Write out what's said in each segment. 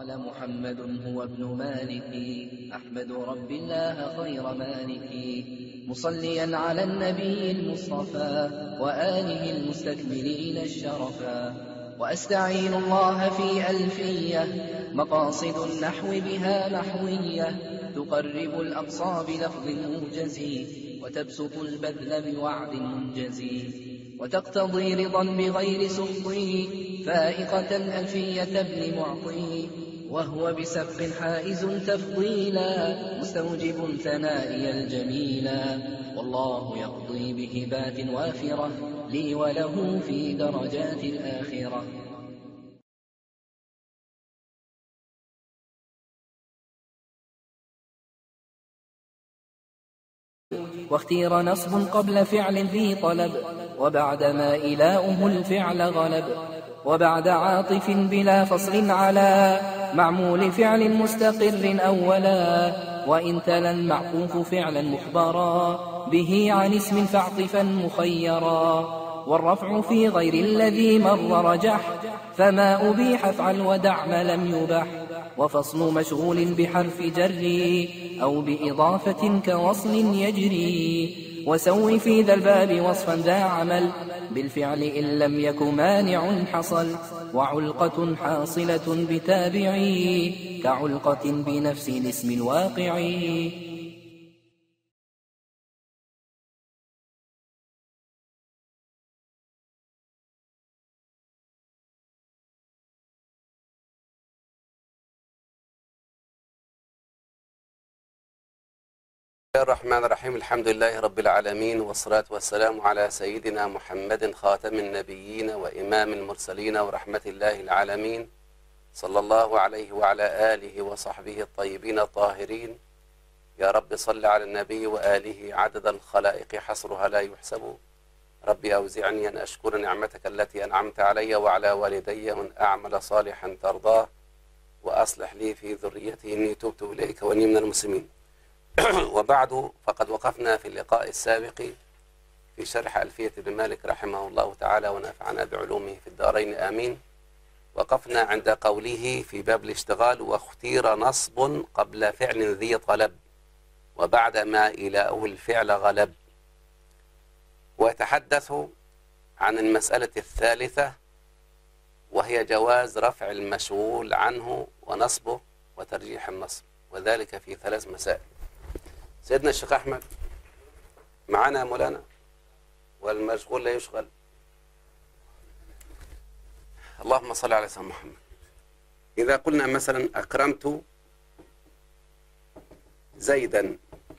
قال محمد هو ابن مالك أحمد رب الله خير مالك مصليا على النبي المصطفى وآله المستكملين الشرفا وأستعين الله في ألفية مقاصد النحو بها نحوية تقرب الأقصى بلفظ موجز وتبسط البذل بوعد منجز وتقتضي رضا بغير سخطي فائقة ألفية ابن معطي وهو بسبق حائز تفضيلا مستوجب ثنائي الجميلا والله يقضي بهبات وافرة لي وله في درجات الآخرة واختير نصب قبل فعل ذي طلب وبعدما إلاؤه الفعل غلب وبعد عاطف بلا فصل على معمول فعل مستقر أولا وإن تلا المعطوف فعلا مخبرا به عن اسم فاعطفا مخيرا والرفع في غير الذي مر رجح فما أبيح افعل ودع ما لم يبح وفصل مشغول بحرف جر أو بإضافة كوصل يجري وسو في ذا الباب وصفا ذا عمل بالفعل إن لم يك مانع حصل وعلقة حاصلة بتابعي كعلقة بنفس الاسم الواقعي الله الرحمن الرحيم الحمد لله رب العالمين والصلاة والسلام على سيدنا محمد خاتم النبيين وإمام المرسلين ورحمة الله العالمين صلى الله عليه وعلى آله وصحبه الطيبين الطاهرين يا رب صل على النبي وآله عدد الخلائق حصرها لا يحسب ربي أوزعني أن أشكر نعمتك التي أنعمت علي وعلى والدي وأن أعمل صالحا ترضاه وأصلح لي في ذريتي إني تبت إليك وإني من المسلمين وبعد فقد وقفنا في اللقاء السابق في شرح ألفية ابن مالك رحمه الله تعالى ونفعنا بعلومه في الدارين آمين وقفنا عند قوله في باب الاشتغال واختير نصب قبل فعل ذي طلب وبعد ما إلى الفعل غلب ويتحدث عن المسألة الثالثة وهي جواز رفع المشغول عنه ونصبه وترجيح النصب وذلك في ثلاث مسائل سيدنا الشيخ أحمد معنا يا مولانا والمشغول لا يشغل اللهم صل على سيدنا محمد إذا قلنا مثلا أكرمت زيدا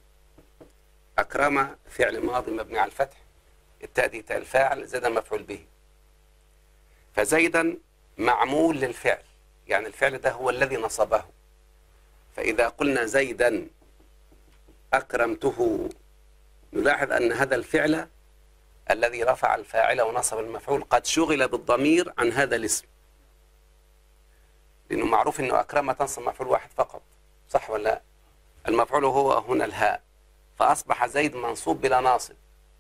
أكرم فعل ماضي مبني على الفتح التأدي تاء الفاعل زيدا مفعول به فزيدا معمول للفعل يعني الفعل ده هو الذي نصبه فإذا قلنا زيدا أكرمته نلاحظ أن هذا الفعل الذي رفع الفاعل ونصب المفعول قد شغل بالضمير عن هذا الاسم لأنه معروف أنه أكرم تنصب مفعول واحد فقط صح ولا لا المفعول هو هنا الهاء فأصبح زيد منصوب بلا ناصب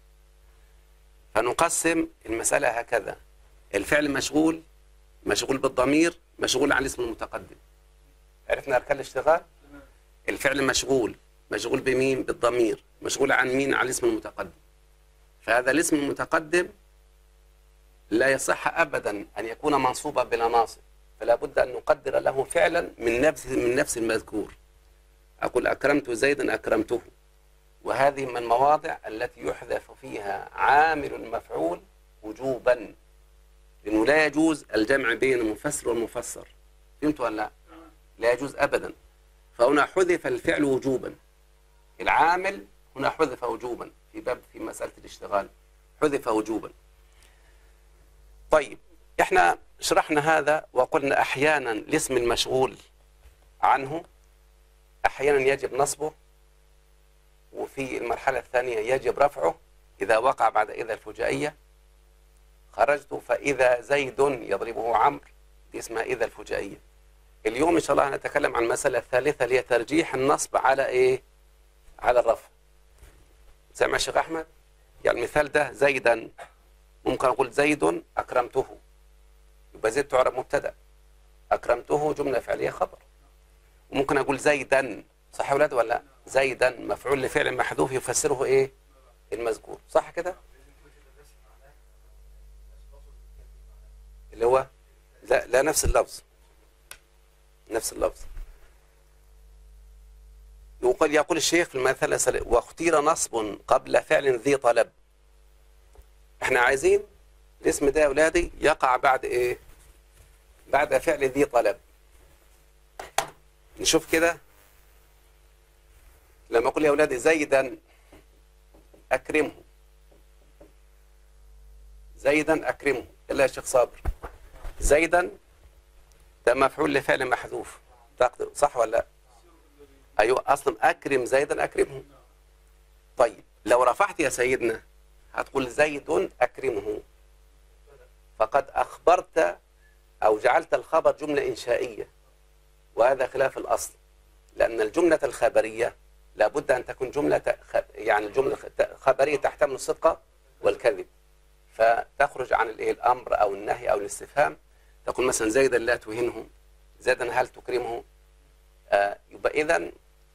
فنقسم المسألة هكذا الفعل مشغول مشغول بالضمير مشغول عن الاسم المتقدم عرفنا أركان الاشتغال الفعل مشغول مشغول بمين بالضمير مشغول عن مين عن الاسم المتقدم فهذا الاسم المتقدم لا يصح أبدا أن يكون منصوبا بلا ناصب فلا بد أن نقدر له فعلا من نفس من نفس المذكور أقول أكرمت زيدا أكرمته وهذه من المواضع التي يحذف فيها عامل المفعول وجوبا لأنه لا يجوز الجمع بين المفسر والمفسر فهمت ولا لا؟ لا يجوز أبدا فهنا حذف الفعل وجوبا العامل هنا حذف وجوبا في باب في مسألة الاشتغال حذف وجوبا طيب احنا شرحنا هذا وقلنا احيانا الاسم المشغول عنه احيانا يجب نصبه وفي المرحلة الثانية يجب رفعه إذا وقع بعد إذا الفجائية خرجت فإذا زيد يضربه عمرو دي اسمها إذا الفجائية اليوم إن شاء الله نتكلم عن المسألة الثالثة اللي هي ترجيح النصب على إيه؟ على الرفع سمع الشيخ أحمد؟ يعني المثال ده زيدا ممكن أقول زيد أكرمته يبقى زيد تعرب مبتدأ أكرمته جملة فعلية خبر وممكن أقول زيدا صح يا ولاد ولا لا؟ زيدا مفعول لفعل محذوف يفسره إيه المذكور صح كده اللي هو لا لا نفس اللفظ نفس اللفظ يقول يقول الشيخ في المثل واختير نصب قبل فعل ذي طلب احنا عايزين الاسم ده يا اولادي يقع بعد ايه بعد فعل ذي طلب نشوف كده لما اقول يا اولادي زيدا اكرمه زيدا اكرمه الا يا شيخ صابر زيدا ده مفعول لفعل محذوف تقدر صح ولا لا ايوه اصلا اكرم زيدا اكرمه طيب لو رفعت يا سيدنا هتقول زيد اكرمه فقد اخبرت او جعلت الخبر جمله انشائيه وهذا خلاف الاصل لان الجمله الخبريه لابد ان تكون جمله يعني الجمله خبريه تحتمل الصدق والكذب فتخرج عن الايه الامر او النهي او الاستفهام تقول مثلا زيدا لا تهنه زيدا هل تكرمه آه يبقى اذا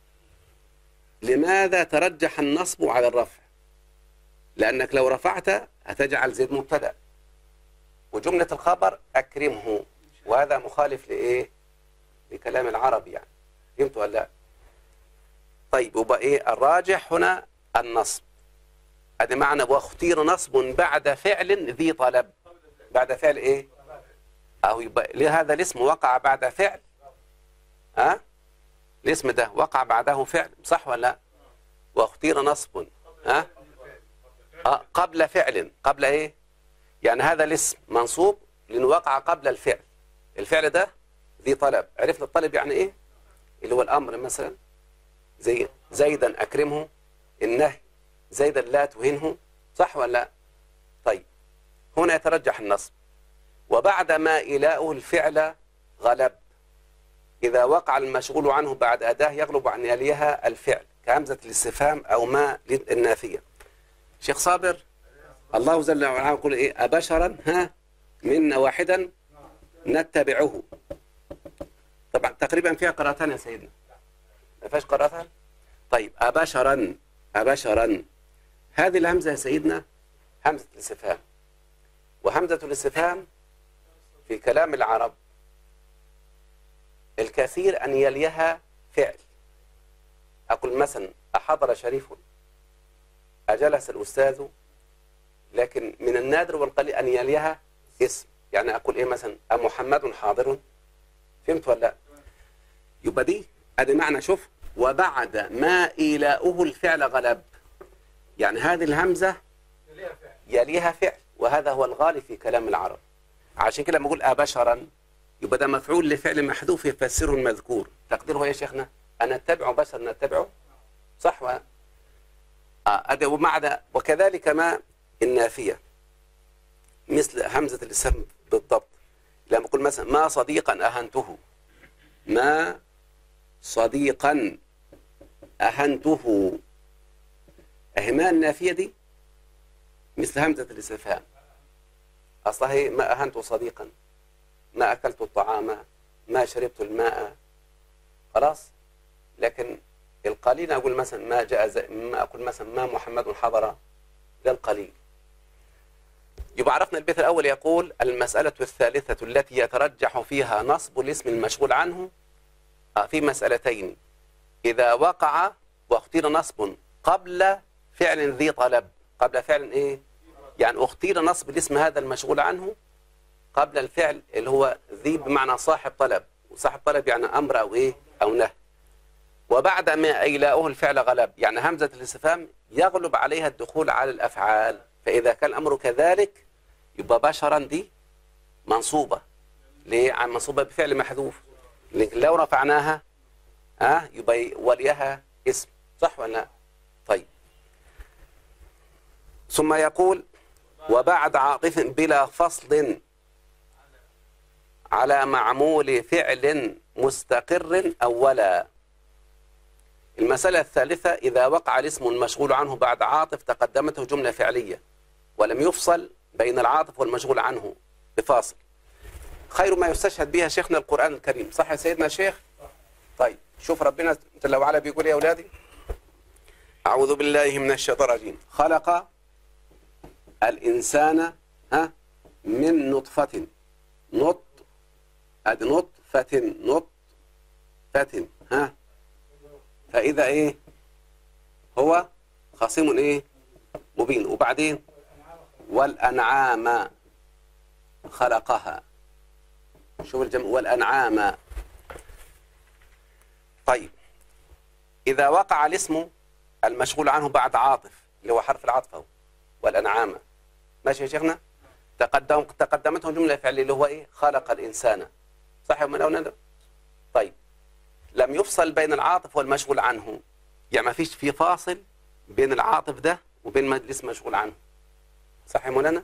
لماذا ترجح النصب على الرفع لانك لو رفعت هتجعل زيد مبتدا وجمله الخبر اكرمه وهذا مخالف لايه لكلام العرب يعني فهمت ولا لا طيب يبقى ايه الراجح هنا النصب ادي معنى واختير نصب بعد فعل ذي طلب بعد فعل ايه او يبقى لهذا الاسم وقع بعد فعل ها أه؟ الاسم ده وقع بعده فعل صح ولا لا واختير نصب ها أه؟ قبل فعل قبل ايه يعني هذا الاسم منصوب لانه وقع قبل الفعل الفعل ده ذي طلب عرفنا الطلب يعني ايه اللي هو الامر مثلا زي زيدا اكرمه النهي زيدا لا تهنه صح ولا لا طيب هنا يترجح النصب وبعد ما إلاؤه الفعل غلب إذا وقع المشغول عنه بعد أداة يغلب عن يليها الفعل كهمزة الاستفهام أو ما النافية شيخ صابر الله جل وعلا يقول إيه أبشرا ها منا واحدا نتبعه طبعا تقريبا فيها قراءتان يا سيدنا ما فيهاش قراءتان طيب أبشرا أبشرا هذه الهمزة يا سيدنا همزة الاستفهام وهمزة الاستفهام في كلام العرب الكثير أن يليها فعل أقول مثلا أحضر شريف أجلس الأستاذ لكن من النادر والقليل أن يليها اسم يعني أقول إيه مثلا أمحمد حاضر فهمت ولا لا يبقى دي أدي معنى شوف وبعد ما إيلاؤه الفعل غلب يعني هذه الهمزة يليها فعل وهذا هو الغالب في كلام العرب عشان كده لما اقول أبشرا يبقى ده مفعول لفعل محذوف يفسره المذكور تقديره يا شيخنا أنا أتبعه بشر نتبعه صح و... آه ومع ده وكذلك ما النافية مثل همزة الاسم بالضبط لما أقول مثلا ما صديقا أهنته ما صديقا أهنته أهمان النافية دي مثل همزة الاستفهام أصلها هي ما أهنت صديقا ما أكلت الطعام ما شربت الماء خلاص لكن القليل أقول مثلا ما جاء زي ما أقول مثلا ما محمد حضر ده القليل يبقى عرفنا البيت الأول يقول المسألة الثالثة التي يترجح فيها نصب الاسم المشغول عنه في مسألتين إذا وقع واختير نصب قبل فعل ذي طلب قبل فعل إيه يعني اختير نصب الاسم هذا المشغول عنه قبل الفعل اللي هو ذي بمعنى صاحب طلب وصاحب طلب يعني أمر أو إيه أو نهي وبعد ما إيلاؤه الفعل غلب يعني همزة الاستفهام يغلب عليها الدخول على الأفعال فإذا كان الأمر كذلك يبقى بشرا دي منصوبة ليه؟ عن منصوبة بفعل محذوف لكن لو رفعناها ها أه؟ يبقى وليها اسم صح ولا لا؟ طيب ثم يقول وبعد عاطف بلا فصل على معمول فعل مستقر أولا المسألة الثالثة إذا وقع الاسم المشغول عنه بعد عاطف تقدمته جملة فعلية ولم يفصل بين العاطف والمشغول عنه بفاصل خير ما يستشهد بها شيخنا القرآن الكريم صح يا سيدنا شيخ طيب شوف ربنا جل وعلا بيقول يا أولادي أعوذ بالله من الشيطان الرجيم خلق الإنسان ها من نطفة نط أدي نطفة نطفة ها فإذا إيه هو خصيم إيه مبين وبعدين والأنعام خلقها شوف الجمع والأنعام طيب إذا وقع الاسم المشغول عنه بعد عاطف اللي هو حرف العطف أهو والأنعام ماشي يا شيخنا تقدم تقدمته جملة فعلية اللي هو إيه خلق الإنسان صح من أولا طيب لم يفصل بين العاطف والمشغول عنه يعني ما فيش في فاصل بين العاطف ده وبين الاسم مشغول عنه صح يا مولانا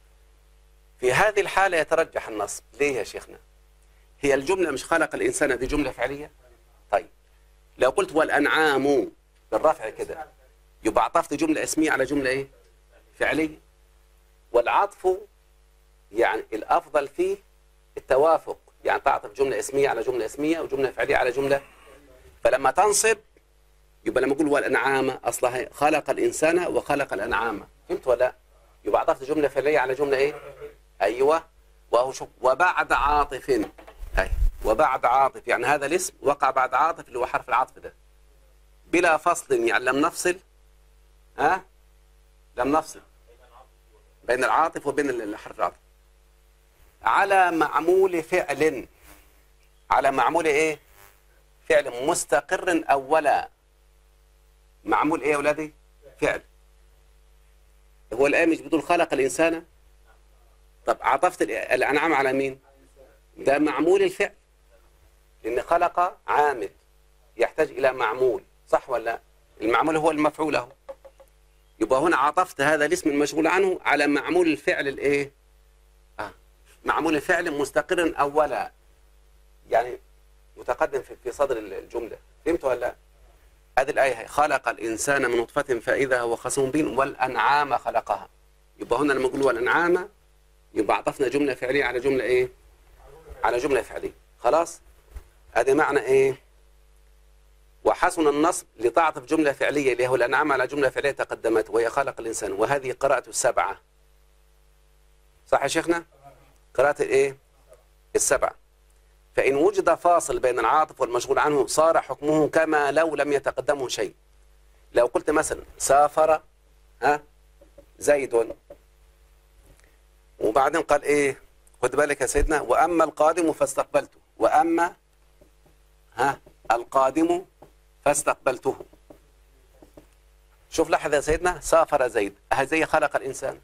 في هذه الحالة يترجح النصب ليه يا شيخنا هي الجملة مش خلق الإنسان دي جملة فعلية طيب لو قلت والأنعام بالرفع كده يبقى عطفت جملة اسمية على جملة إيه فعلية والعطف يعني الأفضل فيه التوافق يعني تعطف جملة اسمية على جملة اسمية وجملة فعلية على جملة فلما تنصب يبقى لما أقول والأنعام أصلها خلق الإنسان وخلق الأنعام فهمت ولا يبقى عطفت جملة فعلية على جملة إيه أيوة وهو شوف وبعد عاطف أي وبعد عاطف يعني هذا الاسم وقع بعد عاطف اللي هو حرف العطف ده بلا فصل يعني لم نفصل ها لم نفصل بين العاطف وبين الحرف العطف على معمول فعل على معمول ايه فعل مستقر اولا معمول ايه يا اولادي فعل هو الآية مش بتقول خلق الإنسان طب عطفت الأنعام على مين ده معمول الفعل لأن خلق عامل يحتاج إلى معمول صح ولا المعمول هو المفعول له يبقى هنا عطفت هذا الاسم المشغول عنه على معمول الفعل الايه آه. معمول الفعل مستقر اولا يعني متقدم في في صدر الجمله فهمت ولا لا هذه الايه خلق الانسان من نطفه فاذا هو خصم بين والانعام خلقها يبقى هنا لما نقول والانعام يبقى عطفنا جمله فعليه على جمله ايه على جمله فعليه خلاص هذا معنى ايه وحسن النصب لتعطف جملة فعلية اللي هو الأنعام على جملة فعلية تقدمت وهي خلق الإنسان وهذه قراءة السبعة صح يا شيخنا قراءة الإيه السبعة فإن وجد فاصل بين العاطف والمشغول عنه صار حكمه كما لو لم يتقدمه شيء لو قلت مثلا سافر ها زيد وبعدين قال إيه خد بالك يا سيدنا وأما القادم فاستقبلته وأما ها القادم فاستقبلته شوف لحظة يا سيدنا سافر زيد هذه خلق الإنسان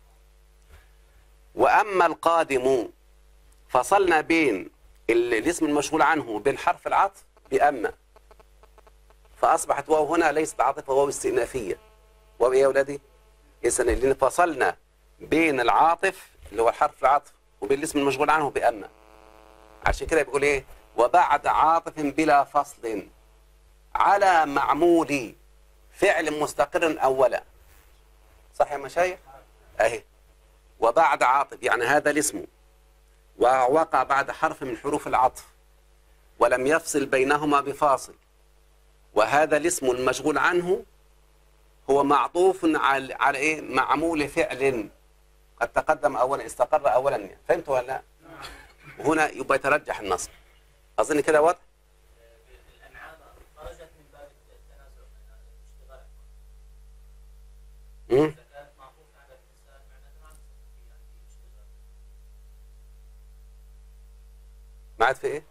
وأما القادم فصلنا بين الاسم المشغول عنه وبين حرف العطف بأما فأصبحت واو هنا ليست عاطفة واو استئنافية واو إيه يا أولادي؟ إذن لأن فصلنا بين العاطف اللي هو حرف العطف وبين الاسم المشغول عنه بأما عشان كده بيقول إيه وبعد عاطف بلا فصل على معمول فعل مستقر أولا صح يا مشايخ أهي وبعد عاطف يعني هذا الاسم ووقع بعد حرف من حروف العطف ولم يفصل بينهما بفاصل وهذا الاسم المشغول عنه هو معطوف على على ايه معمول فعل قد تقدم اولا استقر اولا فهمت ولا لا هنا يبقى يترجح النصب اظن كده واضح امم ما عاد في ايه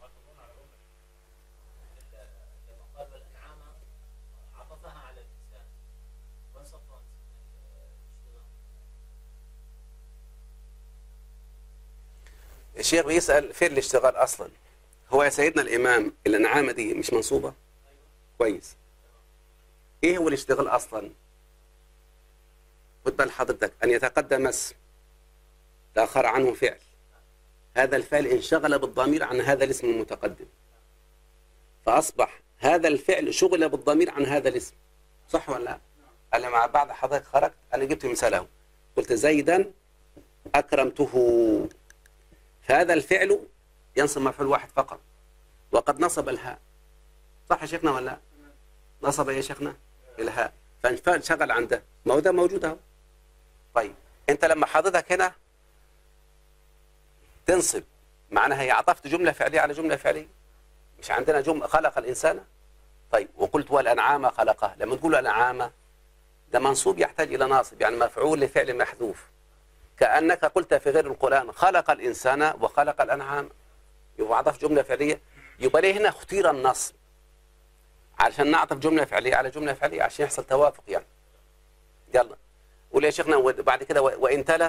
الشيخ بيسأل فين الاشتغال أصلا هو يا سيدنا الإمام الأنعامة دي مش منصوبة كويس إيه هو الاشتغال أصلا خد بال حضرتك أن يتقدم اسم تأخر عنه فعل هذا الفعل انشغل بالضمير عن هذا الاسم المتقدم فأصبح هذا الفعل شغل بالضمير عن هذا الاسم صح ولا لا؟ أنا مع بعد حضرتك خرجت أنا جبت مثاله قلت زيدا أكرمته فهذا الفعل ينصب مفعول واحد فقط وقد نصب الهاء صح يا شيخنا ولا لا؟ نصب يا شيخنا الهاء فانشغل عنده ما هو ده موجود اهو طيب انت لما حضرتك هنا تنصب معناها هي عطفت جمله فعليه على جمله فعليه مش عندنا جمله خلق الانسان طيب وقلت والانعام خلقها لما تقول الانعام ده منصوب يحتاج الى ناصب يعني مفعول لفعل محذوف كانك قلت في غير القران خلق الانسان وخلق الانعام يبقى عطف جمله فعليه يبقى ليه هنا اختير النصب علشان نعطف جمله فعليه على جمله فعليه عشان يحصل توافق يعني يلا قول يا شيخنا بعد كده وان تلا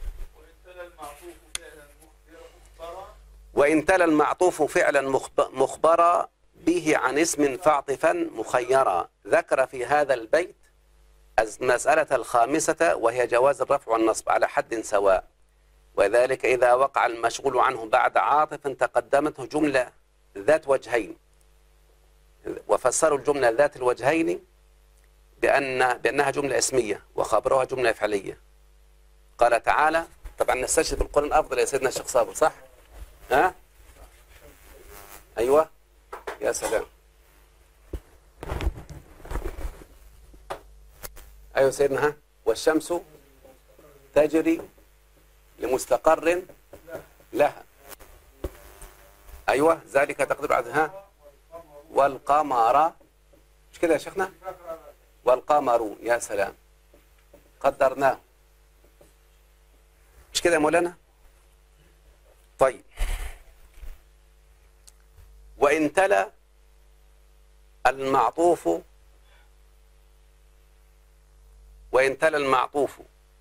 وإن تلا المعطوف فعلا مخبرا به عن اسم فاعطفا مخيرا ذكر في هذا البيت المسألة الخامسة وهي جواز الرفع والنصب على حد سواء وذلك إذا وقع المشغول عنه بعد عاطف تقدمته جملة ذات وجهين وفسروا الجملة ذات الوجهين بأن بأنها جملة اسمية وخبرها جملة فعلية قال تعالى طبعا نستشهد بالقرآن أفضل يا سيدنا الشيخ صابر صح؟ ها؟ أيوة يا سلام أيوة سيدنا ها والشمس تجري لمستقر لها أيوة ذلك تقدر عدها والقمر مش كده يا شيخنا والقمر يا سلام قدرناه مش كده يا مولانا طيب وإن تلا المعطوف وإن تلا المعطوف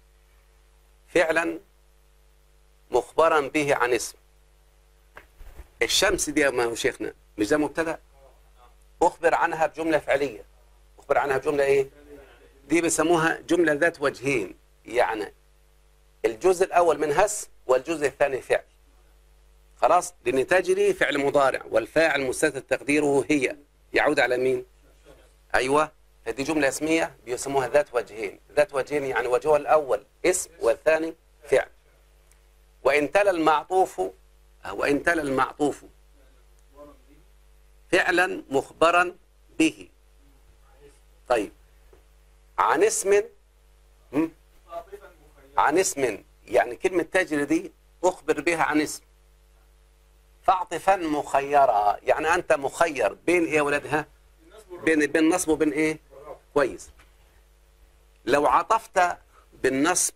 فعلا مخبرا به عن اسم الشمس دي ما هو شيخنا مش ده مبتدا أخبر عنها بجملة فعلية أخبر عنها بجملة إيه دي بيسموها جملة ذات وجهين يعني الجزء الأول من هس والجزء الثاني فعل خلاص لأن تجري فعل مضارع والفاعل مستتر تقديره هي يعود على مين أيوة هذه جملة اسمية بيسموها ذات وجهين ذات وجهين يعني وجهها الأول اسم والثاني فعل وإن تلا المعطوف وإن تلا المعطوف فعلا مخبرا به طيب عن اسم عن اسم يعني كلمة تجري دي أخبر بها عن اسم فاعطفا مخيرة يعني أنت مخير بين إيه يا ولدها بين بين نصب وبين إيه كويس لو عطفت بالنصب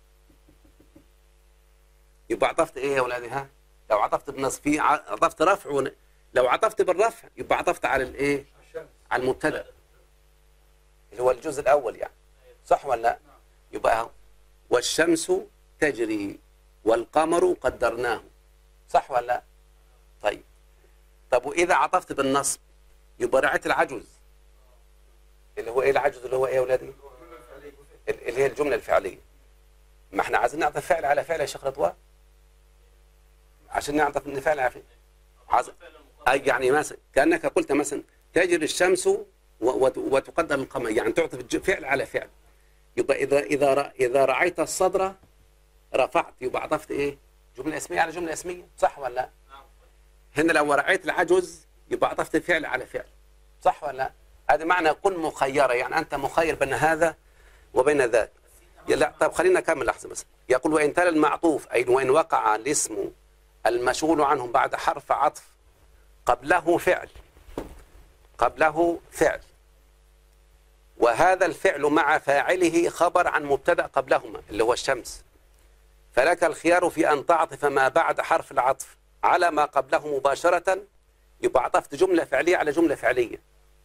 يبقى عطفت إيه يا ولدي ها لو عطفت بالنصب في عطفت رفع ون... لو عطفت بالرفع يبقى عطفت على الإيه على المبتدا اللي هو الجزء الأول يعني صح ولا لا يبقى والشمس تجري والقمر قدرناه صح ولا لا طيب طب وإذا عطفت بالنصب يبقى رعاية العجز اللي هو إيه العجز اللي هو إيه يا أولادي اللي هي الجملة الفعلية ما احنا عايزين نعطف فعل على فعل يا شيخ رضوان عشان نعطف ان فعل على فعل عايز أي يعني مثلا كأنك قلت مثلا تجري الشمس وتقدر القمر يعني تعطف فعل على فعل يبقى إذا إذا إذا رعيت الصدر رفعت يبقى عطفت إيه؟ جملة اسمية على جملة اسمية صح ولا لا؟ هنا لو رعيت العجز يبقى عطفت فعل على فعل صح ولا لا؟ هذا معنى كن مخيرة يعني أنت مخير بين هذا وبين ذاك لا طب خلينا نكمل لحظة بس يقول وإن تلا المعطوف أي وإن وقع الاسم المشغول عنه بعد حرف عطف قبله فعل قبله فعل وهذا الفعل مع فاعله خبر عن مبتدا قبلهما اللي هو الشمس فلك الخيار في أن تعطف ما بعد حرف العطف على ما قبله مباشرة يبقى عطفت جملة فعلية على جملة فعلية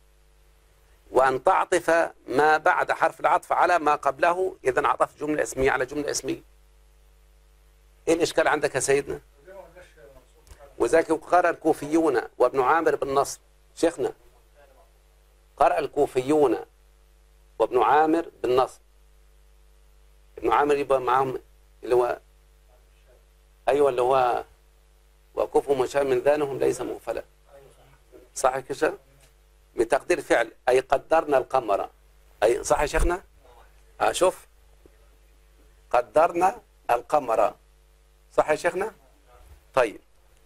وأن تعطف ما بعد حرف العطف على ما قبله إذا عطفت جملة اسمية على جملة اسمية إيه الإشكال عندك يا سيدنا وذلك قرأ الكوفيون وابن عامر بالنصر شيخنا قرأ الكوفيون وابن عامر بالنصر ابن عامر يبقى معهم اللي هو أيوة اللي هو وكفوا من شاء من ذانهم ليس مغفلا صح كده بتقدير فعل أي قدرنا القمر أي صح يا شيخنا آه شوف قدرنا القمر صح يا شيخنا طيب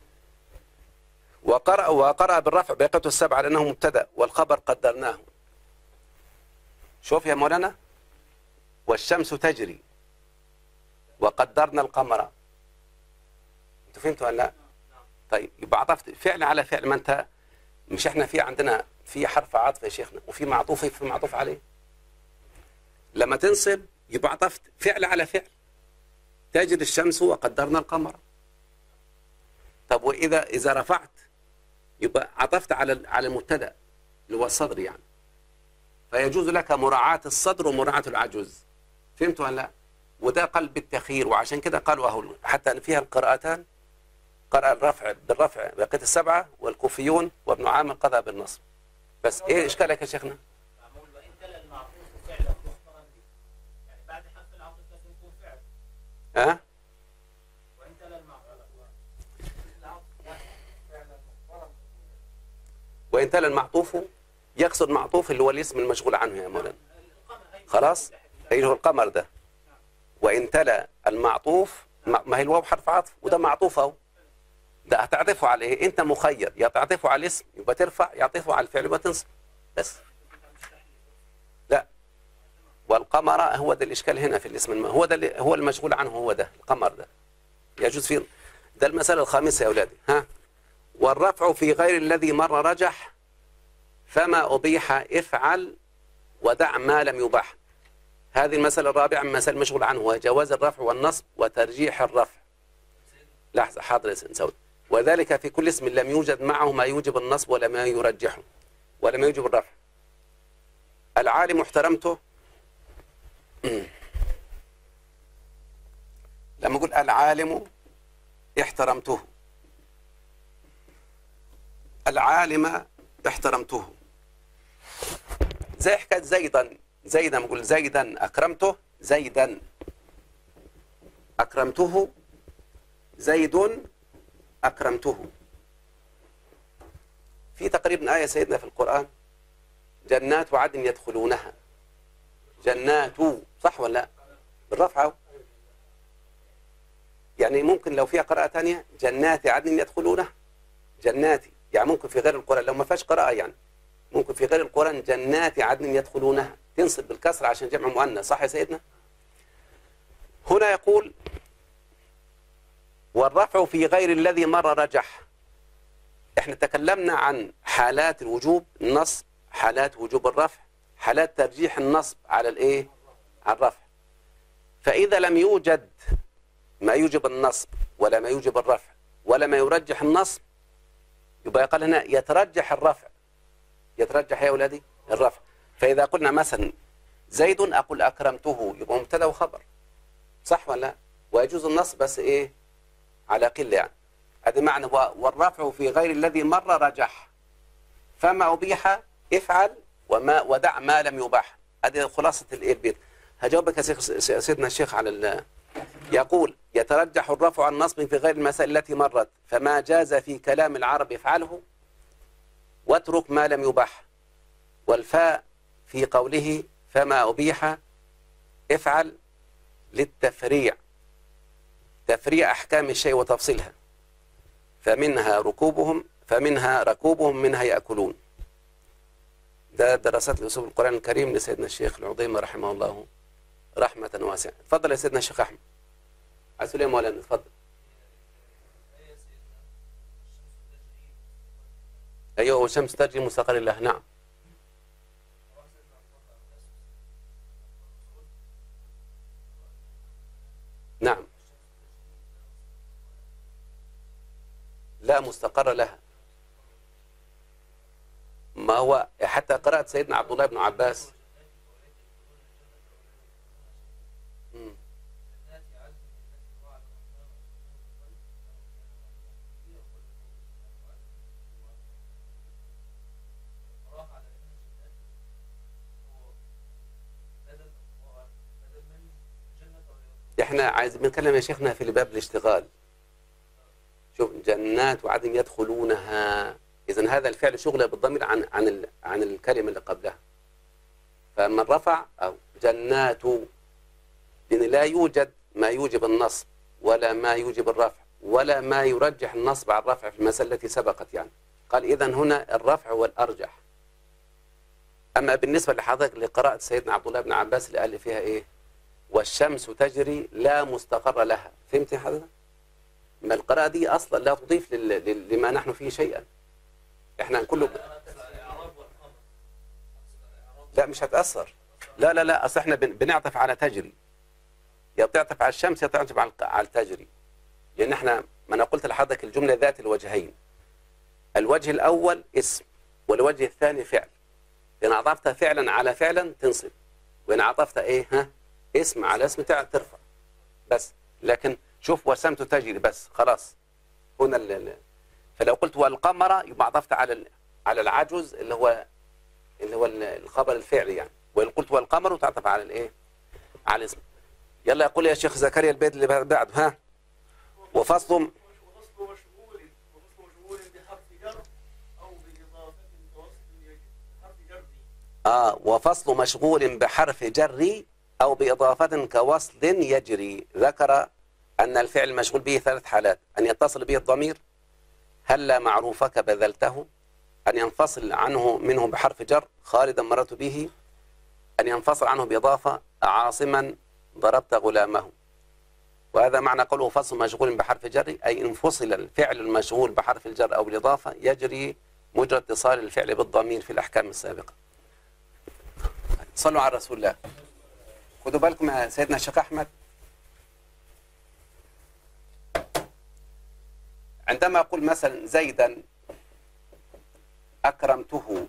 وقرأ وقرأ بالرفع بقيته السبعة لأنه مبتدأ والخبر قدرناه شوف يا مولانا والشمس تجري وقدرنا القمر انتوا فهمتوا ولا لا؟ طيب يبقى عطفت فعل على فعل ما انت مش احنا في عندنا في حرف عطف يا شيخنا وفي معطوف في معطوف عليه لما تنصب يبقى عطفت فعل على فعل تجري الشمس وقدرنا القمر طب واذا اذا رفعت يبقى عطفت على على المبتدا اللي هو الصدر يعني فيجوز لك مراعاة الصدر ومراعاة العجوز فهمت ولا لا؟ وده قلب التخيير وعشان كده قالوا اهو حتى فيها القراءتان قرأ الرفع بالرفع بقية السبعة والكوفيون وابن عامر قضى بالنصب بس ايه اشكالك يا شيخنا؟ معمول وان تلا المعطوف فعلا مخبرا به يعني بعد حذف العطف لازم يكون فعل ها؟ وان تلا المعطوف العطف فعلا مخبرا وإن تلا المعطوف يقصد معطوف اللي هو الاسم المشغول عنه يا مولانا خلاص ايه هو القمر ده وإن تلا المعطوف ما ما هي الواو حرف عطف وده معطوف اهو ده هتعطفه على ايه انت مخير يا تعطفه على الاسم يبقى ترفع يعطفه على الفعل يبقى تنصب بس لا والقمر هو ده الاشكال هنا في الاسم الم... هو ده اللي هو المشغول عنه هو ده القمر ده يجوز فيه ده المسألة الخامسة يا أولادي ها والرفع في غير الذي مر رجح فما أبيح افعل ودع ما لم يباح هذه المسألة الرابعة من المسائل المشغول عنه وهي جواز الرفع والنصب وترجيح الرفع لحظة حاضر يا سيدنا سعود وذلك في كل اسم لم يوجد معه ما يوجب النصب ولا ما يرجحه ولا ما يوجب الرفع العالم احترمته لما أقول العالم احترمته العالم احترمته زي حكاية زيدا زيدا بقول زيدا أكرمته زيدا أكرمته زيد أكرمته في تقريبا آية سيدنا في القرآن جنات عدن يدخلونها جنات صح ولا لا بالرفع أهو. يعني ممكن لو فيها قراءة ثانية جنات عدن يدخلونها جناتي يعني ممكن في غير القرآن لو ما فيهاش قراءة يعني ممكن في غير القرآن جنات عدن يدخلونها تنصب بالكسر عشان جمع مؤنث صح يا سيدنا هنا يقول والرفع في غير الذي مر رجح احنا تكلمنا عن حالات الوجوب النصب حالات وجوب الرفع حالات ترجيح النصب على الايه على الرفع فإذا لم يوجد ما يوجب النصب ولا ما يوجب الرفع ولا ما يرجح النصب يبقى يقال هنا يترجح الرفع يترجح يا أولادي الرفع فإذا قلنا مثلا زيد أقول أكرمته يبقى مبتدا وخبر صح ولا لا؟ ويجوز النصب بس إيه على قلة يعني هذا معنى و- والرفع في غير الذي مر رجح فما أبيح افعل وما ودع ما لم يباح هذه خلاصة الإيه البيت هجاوبك يا شيخ س- سيدنا الشيخ على ال- يقول يترجح الرفع عن النصب في غير المسائل التي مرت فما جاز في كلام العرب افعله واترك ما لم يباح والفاء في قوله فما أبيح افعل للتفريع تفريع أحكام الشيء وتفصيلها فمنها ركوبهم فمنها ركوبهم منها يأكلون ده دراسات لأسلوب القرآن الكريم لسيدنا الشيخ العظيم رحمه الله رحمة واسعة تفضل يا سيدنا الشيخ أحمد عايز تقول إيه يا مولانا تفضل أيوه والشمس تجري مستقر الله نعم نعم لا مستقر لها ما هو حتى قرأت سيدنا عبد الله بن عباس مم. احنا عايز بنتكلم يا شيخنا في باب الاشتغال شوف جنات وعدن يدخلونها اذا هذا الفعل شغله بالضمير عن عن ال- عن الكلمه اللي قبلها فمن رفع او جنات لان لا يوجد ما يوجب النصب ولا ما يوجب الرفع ولا ما يرجح النصب على الرفع في المسألة التي سبقت يعني قال إذا هنا الرفع هو الأرجح أما بالنسبة لحضرتك لقراءة سيدنا عبد الله بن عباس اللي قال لي فيها إيه والشمس تجري لا مستقر لها فهمت يا حضرتك ما القراءة دي أصلا لا تضيف لل... لل... لما نحن فيه شيئا إحنا كله لا مش هتأثر لا لا لا أصل إحنا بن... بنعطف على تجري يا بتعطف على الشمس يا بتعطف على على التجري لأن إحنا ما أنا قلت لحضرتك الجملة ذات الوجهين الوجه الأول اسم والوجه الثاني فعل إن عطفت فعلا على فعلا تنصب وإن عطفت إيه ها اسم على اسم ترفع بس لكن شوف وسمت تجري بس خلاص هنا ال ال فلو قلت والقمر يبقى عطفت على على العجز اللي هو اللي هو الخبر الفعلي يعني وإن قلت والقمر تعطف على الإيه على الاسم يلا يقول يا شيخ زكريا البيت اللي بعده ها وفصل آه وفصل مشغول بحرف جر أو بإضافة كوصل يجري ذكر أن الفعل المشغول به ثلاث حالات أن يتصل به الضمير هل معروفك بذلته أن ينفصل عنه منه بحرف جر خالدا مررت به أن ينفصل عنه بإضافة عاصما ضربت غلامه وهذا معنى قوله فصل مشغول بحرف جر أي انفصل الفعل المشغول بحرف الجر أو الإضافة يجري مجرى اتصال الفعل بالضمير في الأحكام السابقة صلوا على رسول الله خدوا بالكم يا سيدنا الشيخ أحمد عندما أقول مثلا زيدا أكرمته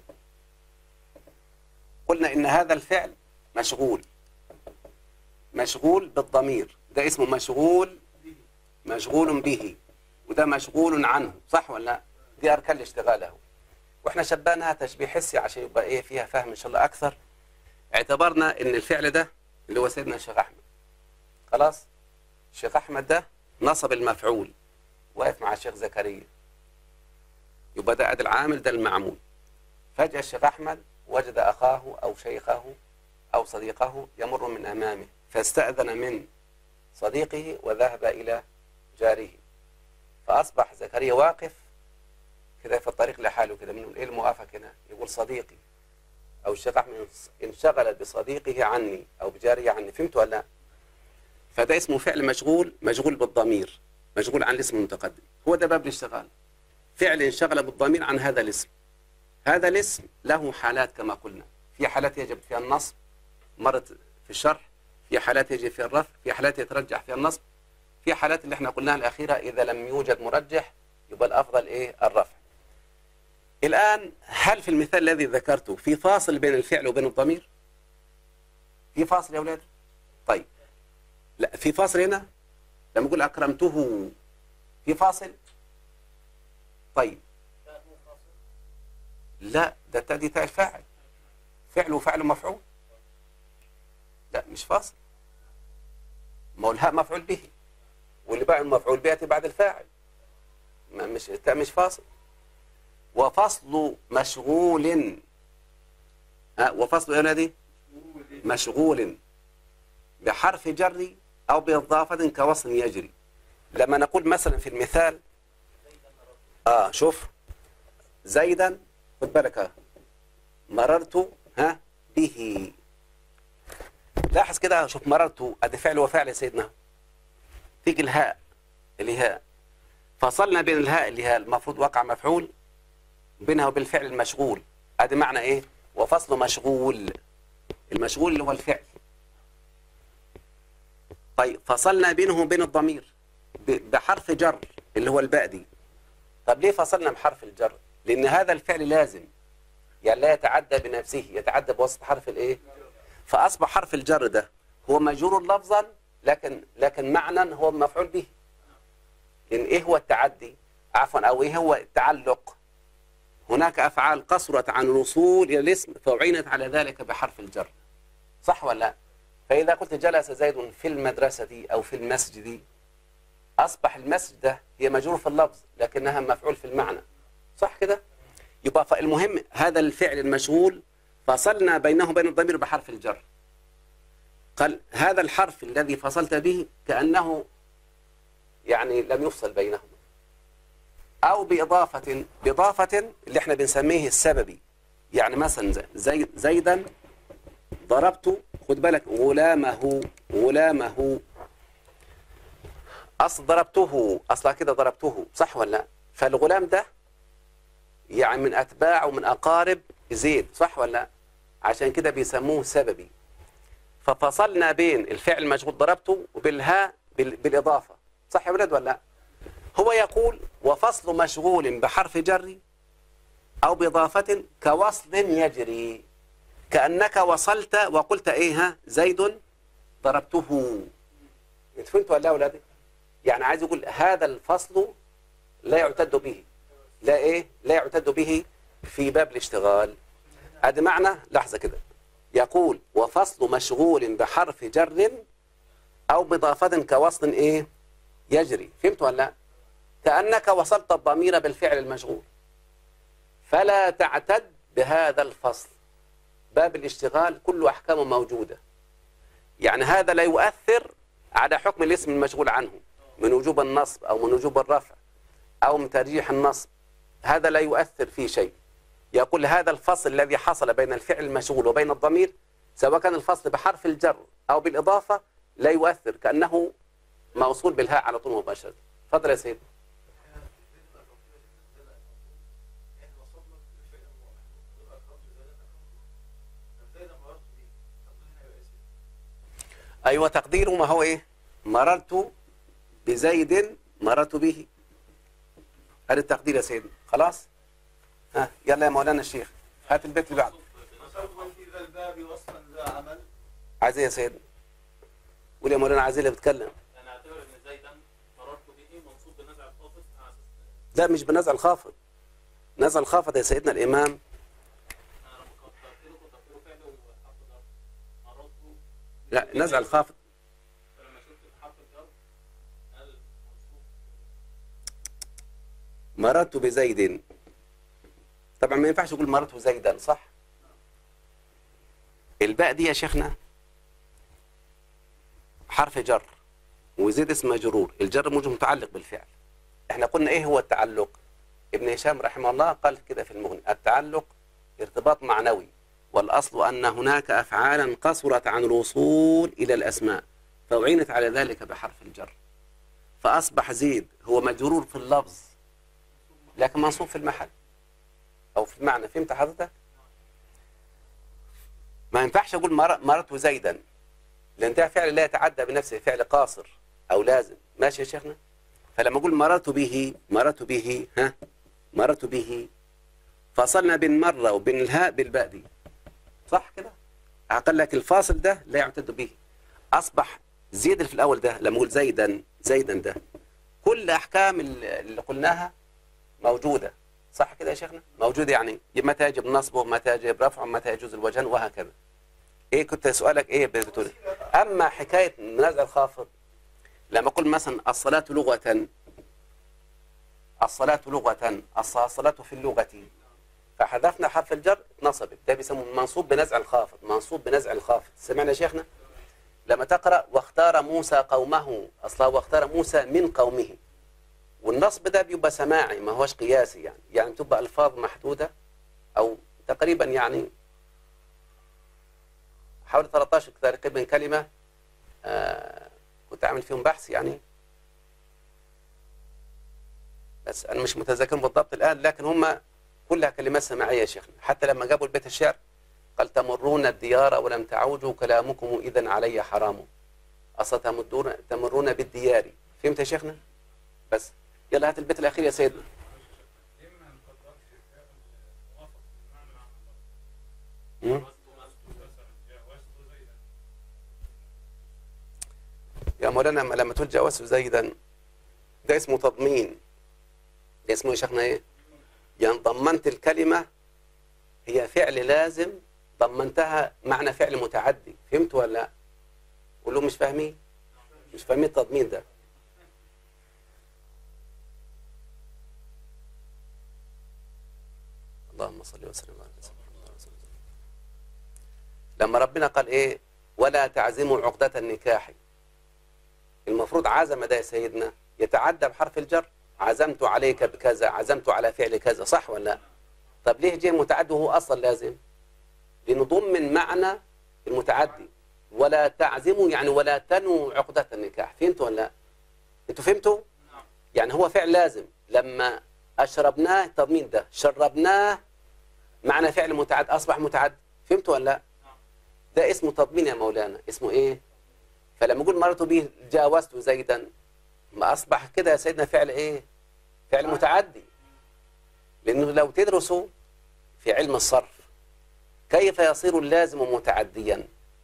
قلنا إن هذا الفعل مشغول مشغول بالضمير ده اسمه مشغول مشغول به وده مشغول عنه صح ولا لا دي أركان الاشتغال اهو واحنا شبهناها تشبيه حسي عشان يبقى ايه فيها فهم ان شاء الله اكثر اعتبرنا ان الفعل ده اللي هو سيدنا الشيخ احمد خلاص الشيخ احمد ده نصب المفعول واقف مع الشيخ زكريا يبقى ده ادي العامل ده المعمول فجأة الشيخ احمد وجد اخاه او شيخه او صديقه يمر من امامه فاستأذن من صديقه وذهب الى جاره فاصبح زكريا واقف كده في الطريق لحاله كده من ايه الموافق هنا يقول صديقي او الشيخ احمد انشغل بصديقه عني او بجاره عني فهمت ولا لا فده اسمه فعل مشغول مشغول بالضمير مشغول عن الاسم المتقدم هو ده باب الاشتغال فعل انشغل بالضمير عن هذا الاسم هذا الاسم له حالات كما قلنا في حالات يجب فيها النصب مرت في الشرح في حالات يجب فيها الرفع في حالات يترجح فيها النصب في حالات اللي احنا قلناها الأخيرة إذا لم يوجد مرجح يبقى الأفضل إيه الرفع الآن هل في المثال الذي ذكرته في فاصل بين الفعل وبين الضمير في فاصل يا أولاد طيب لا في فاصل هنا لما أقول أكرمته في فاصل طيب لا ده تأدي تاء الفاعل فعل وفعل مفعول لا مش فاصل ما هو الهاء مفعول به واللي بعد المفعول به يأتي بعد الفاعل ما مش التاء مش فاصل وفصل مشغول ها وفصل ايه دي مشغول بحرف جر او باضافه كوصل يجري لما نقول مثلا في المثال اه شوف زيدا خد بالك ها مررت ها به لاحظ كده شوف مررت ادي فعل وفعل يا سيدنا تيجي الهاء اللي هي فصلنا بين الهاء اللي هي المفروض وقع مفعول بينها وبين الفعل المشغول ادي معنى ايه وفصل مشغول المشغول اللي هو الفعل طيب فصلنا بينه وبين الضمير بحرف جر اللي هو الباء دي طب ليه فصلنا بحرف الجر لان هذا الفعل لازم يعني لا يتعدى بنفسه يتعدى بواسطه حرف الايه فاصبح حرف الجر ده هو مجرور لفظا لكن لكن معنى هو مفعول به لان ايه هو التعدي عفوا او ايه هو التعلق هناك أفعال قصرت عن الوصول إلى الاسم فأعينت على ذلك بحرف الجر صح ولا لا فإذا قلت جلس زيد في المدرسة أو في المسجد أصبح المسجد ده هي مجرور في اللفظ لكنها مفعول في المعنى صح كده يبقى فالمهم هذا الفعل المشغول فصلنا بينه وبين الضمير بحرف الجر قال هذا الحرف الذي فصلت به كأنه يعني لم يفصل بينهما أو بإضافة بإضافة اللي احنا بنسميه السببي يعني مثلا زي- زي زيدا ضربت خد بالك غلامه غلامه أصل ضربته أصلا كده ضربته صح ولا لا فالغلام ده يعني من أتباع ومن أقارب زيد صح ولا لا عشان كده بيسموه سببي ففصلنا بين الفعل المشغول ضربته وبالها بال- بالإضافة صح يا ولد ولا لا هو يقول وفصل مشغول بحرف جر أو بإضافة كوصل يجري كأنك وصلت وقلت إيه ها زيد ضربته انت فهمت ولا لا يا أولادي يعني عايز يقول هذا الفصل لا يعتد به لا إيه لا يعتد به في باب الاشتغال هذا معنى لحظة كده يقول وفصل مشغول بحرف جر أو بإضافة كوصل إيه يجري فهمت ولا لا كأنك وصلت الضمير بالفعل المشغول فلا تعتد بهذا الفصل باب الاشتغال كل أحكامه موجودة يعني هذا لا يؤثر على حكم الاسم المشغول عنه من وجوب النصب أو من وجوب الرفع أو من ترجيح النصب هذا لا يؤثر في شيء يقول هذا الفصل الذي حصل بين الفعل المشغول وبين الضمير سواء كان الفصل بحرف الجر أو بالإضافة لا يؤثر كأنه موصول بالهاء على طول مباشرة تفضل يا سيدي أيوة تقديره ما هو إيه مررت بزيد مررت به هذا التقدير يا سيدي خلاص ها يلا يا مولانا الشيخ هات البيت اللي بعده وسوف في ذا الباب وصفا ذا عمل عايز ايه يا سيدي قول يا مولانا عايز اللي بتكلم يعني اعتبر ان زيدا مررت به منصوب بنزع الخافض على اساس لا مش بنزع الخافض نزع الخافض يا سيدنا الإمام انا لما تقديره تقديره فعله وحرف الجر مررت لا نزع الخافض فلما شفت حرف الجر قال منصوب مررت بزيد طبعا ما ينفعش يقول مررت زيدا صح الباء دي يا شيخنا حرف جر وزيد اسم مجرور الجر موجب متعلق بالفعل احنا قلنا ايه هو التعلق ابن هشام رحمه الله قال كده في المغني التعلق ارتباط معنوي والاصل ان هناك افعالا قصرت عن الوصول الى الاسماء فاعينت على ذلك بحرف الجر فاصبح زيد هو مجرور في اللفظ لكن منصوب في المحل او في المعنى فهمت حضرتك ما ينفعش اقول مر- مررت زيدا لان ده فعل لا يتعدى بنفسه فعل قاصر او لازم ماشي يا شيخنا فلما اقول مررت به مررت به ها مررت به فصلنا بين مره وبين الهاء بالباء دي صح كده قال لك الفاصل ده لا يعتد به اصبح زيد اللي في الاول ده لما اقول زيدا زيدا ده كل احكام اللي اللي قلناها موجوده صح كده يا شيخنا موجوده يعني متى يجب نصبه متى يجب رفعه متى يجوز الوجهان وهكذا ايه كنت سؤالك ايه بتقول اما حكايه نزع الخافض لما اقول مثلا الصلاه لغه الصلاه لغه الص- الصلاه في اللغه فحذفنا حرف الجر نصبت ده بيسموه منصوب بنزع الخافض منصوب بنزع الخافض سمعنا يا شيخنا لما تقرا واختار موسى قومه اصلا واختار موسى من قومه والنصب ده بيبقى سماعي ما هوش قياسي يعني يعني بتبقى الفاظ محدوده او تقريبا يعني حوالي 13 تقريبا كلمه آه كنت عامل فيهم بحث يعني بس انا مش متذكر بالضبط الان لكن هم كلها كلمات سماعيه يا شيخنا حتى لما جابوا البيت الشعر قال تمرون الديار ولم تعوجوا كلامكم اذا علي حرام اصلا تمدون تمرون بالديار فهمت يا شيخنا بس يلا هات البيت الاخير يا سيدنا مم؟ يا مولانا لما- لما تقول جوزت زيدا ده اسمه تضمين ده اسمه يا شيخنا ايه يعني ضمنت الكلمة هي فعل لازم ضمنتها معنى فعل متعدي فهمت ولا لا قول له مش فاهمين مش فاهمين التضمين ده اللهم صل وسلم على سيدنا محمد رسول الله. لما ربنا قال ايه ولا تعزموا عقدة النكاح المفروض عزم ده يا سيدنا يتعدى بحرف الجر عزمت عليك بكذا عزمت على فعل كذا صح ولا لا طب ليه جه متعدي وهو اصلا لازم لانه ضمن معنى المتعدي ولا تعزموا يعني ولا تنوا عقدة النكاح فهمتوا ولا لا انتوا فهمتوا يعني هو فعل لازم لما اشربناه تضمين ده شربناه معنى فعل متعد اصبح متعد فهمتوا ولا لا ده اسمه تضمين يا مولانا اسمه ايه فلما اقول مررت به جاوزت زيدا ما اصبح كده يا سيدنا فعل ايه فعل متعدي لانه لو تدرسوا في علم الصرف كيف يصير اللازم متعديا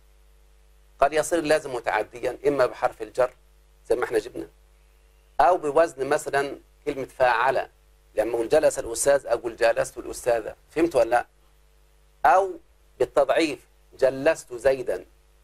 قد يصير اللازم متعديا اما بحرف الجر زي ما احنا جبنا او بوزن مثلا كلمه فاعل لما اقول جلس الاستاذ اقول جالست الاستاذه فهمت ولا لا او بالتضعيف جلست زيدا